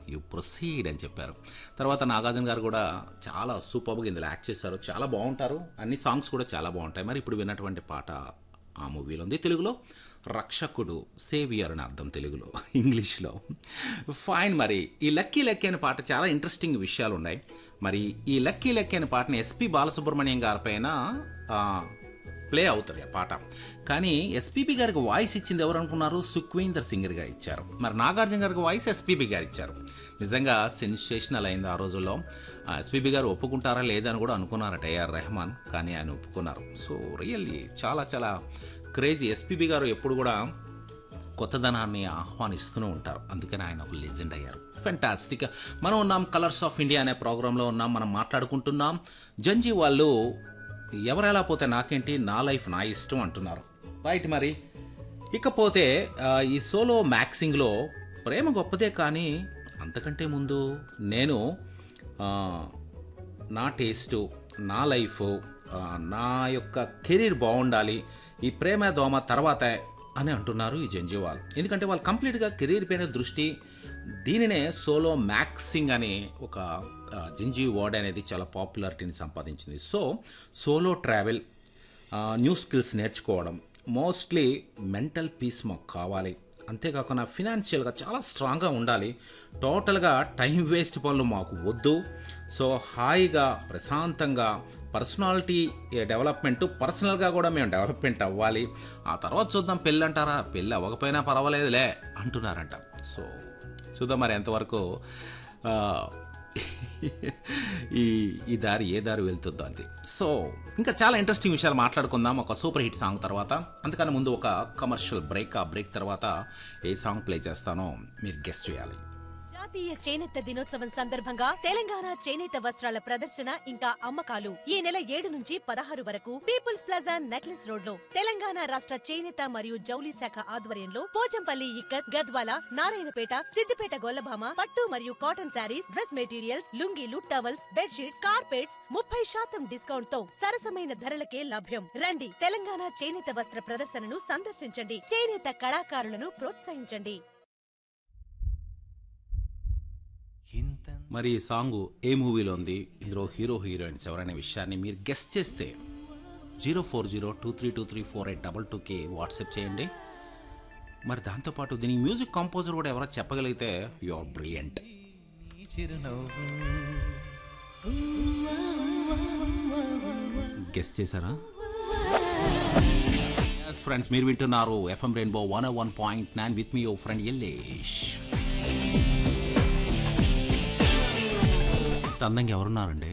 you proceed అని చెప్పారు తర్వాత నాగార్జున గారు కూడా చాలా సూపర్గా ఇందులో యాక్ట్ చేశారు చాలా బాగుంటారు అన్ని సాంగ్స్ కూడా చాలా బాగుంటాయి మరి ఇప్పుడు విన్నటువంటి పాట ఆ మూవీలో ఉంది తెలుగులో రక్షకుడు సేవియర్ అని అర్థం తెలుగులో ఇంగ్లీష్లో ఫైన్ మరి ఈ లక్కీ లక్కీ అనే పాట చాలా ఇంట్రెస్టింగ్ విషయాలు ఉన్నాయి మరి ఈ లక్కీ లక్కీ అనే పాటని ఎస్పి బాలసుబ్రహ్మణ్యం గారి పైన ప్లే అవుతుంది ఆ పాట కానీ ఎస్పీబీ గారికి వాయిస్ ఇచ్చింది ఎవరు అనుకున్నారు సుఖ్వీందర్ సింగర్ గారు ఇచ్చారు మరి నాగార్జున గారికి వాయిస్ ఎస్పీబీ గారు ఇచ్చారు నిజంగా సెన్సేషనల్ అయింది ఆ రోజుల్లో ఎస్పీబీ గారు ఒప్పుకుంటారా లేదా అని కూడా అనుకున్నారట ఏఆర్ రెహమాన్ కానీ ఆయన ఒప్పుకున్నారు సో రియల్లీ చాలా చాలా క్రేజీ ఎస్పీబీ గారు ఎప్పుడు కూడా కొత్తదనాన్ని ఆహ్వానిస్తూనే ఉంటారు అందుకని ఆయన ఒక లెజెండ్ అయ్యారు ఫెంటాస్టిక్ మనం ఉన్నాం కలర్స్ ఆఫ్ ఇండియా అనే ప్రోగ్రాంలో ఉన్నాం మనం మాట్లాడుకుంటున్నాం జంజీ వాళ్ళు ఎవరెలా పోతే నాకేంటి నా లైఫ్ నా ఇష్టం అంటున్నారు రైట్ మరి ఇకపోతే ఆ, ఈ సోలో మ్యాక్సింగ్లో ప్రేమ గొప్పదే కానీ అంతకంటే ముందు నేను ఆ, నా టేస్టు నా లైఫ్ ఆ, నా యొక్క కెరీర్ బాగుండాలి ఈ ప్రేమ దోమ తర్వాత అని అంటున్నారు ఈ జంజీవాల్ ఎందుకంటే వాళ్ళు కంప్లీట్గా కెరీర్ పైన దృష్టి దీనినే సోలో మ్యాక్సింగ్ అనే ఒక ఆ, జింజీ వర్డ్ అనేది చాలా పాపులారిటీని సంపాదించింది so solo travel new skills నేర్చుకోవడం మోస్ట్లీ మెంటల్ పీస్ మాకు కావాలి అంతేకాకుండా ఫినాన్షియల్గా చాలా స్ట్రాంగ్గా ఉండాలి టోటల్గా టైం వేస్ట్ పనులు మాకు వద్దు సో హాయిగా ప్రశాంతంగా పర్సనాలిటీ డెవలప్మెంట్ పర్సనల్గా కూడా మేము డెవలప్మెంట్ అవ్వాలి ఆ తర్వాత చూద్దాం పెళ్ళి అంటారా పెళ్ళి అవ్వకపోయినా పర్వాలేదులే అంటున్నారంట సో చూద్దాం మరి ఎంతవరకు ఆ, ఈ ఈ దారి ఏ దారి వెళ్తుందో అంతే సో ఇంకా చాలా ఇంట్రెస్టింగ్ విషయాలు మాట్లాడుకుందాం ఒక సూపర్ హిట్ సాంగ్ తర్వాత అంతకన్నా ముందు ఒక కమర్షియల్ బ్రేక్ ఆ బ్రేక్ తర్వాత ఏ సాంగ్ ప్లే చేస్తానో మీరు గెస్ట్ చేయాలి జాతీయ చేనేత దినోత్సవం సందర్భంగా తెలంగాణ చేనేత వస్త్రాల ప్రదర్శన ఇంకా అమ్మకాలు ఈ నెల ఏడు నుంచి పదహారు వరకు పీపుల్స్ ప్లాజా నెక్లెస్ రోడ్ లో తెలంగాణ రాష్ట్ర చేనేత మరియు జౌలి శాఖ ఆధ్వర్యంలో పోచంపల్లి ఇక్కత్ గద్వాల నారాయణపేట సిద్దిపేట గొల్లభామ పట్టు మరియు కాటన్ శారీస్ డ్రెస్ మెటీరియల్స్ లుంగీలు టవల్స్ బెడ్షీట్స్ కార్పెట్స్ ముప్పై శాతం డిస్కౌంట్ తో సరసమైన ధరలకే లభ్యం రండి తెలంగాణ చేనేత వస్త్ర ప్రదర్శనను సందర్శించండి చేనేత కళాకారులను ప్రోత్సహించండి మరి ఈ సాంగ్ ఏ మూవీలో ఉంది ఇందులో హీరో హీరోయిన్స్ ఎవరైనా విషయాన్ని మీరు గెస్ట్ చేస్తే zero four zero two three two three four eight double టూకి వాట్సాప్ చేయండి మరి దాంతోపాటు దీనికి మ్యూజిక్ కంపోజర్ కూడా ఎవరో చెప్పగలిగితే యు ఆర్ బ్రిలియంట్ గెస్ట్ చేశారా ఫ్రెండ్స్ మీరు వింటున్నారు FM Rainbow one one point nine with మీ ఓ ఫ్రెండ్ ఎల్లేష్ అందంగా ఎవరున్నారండి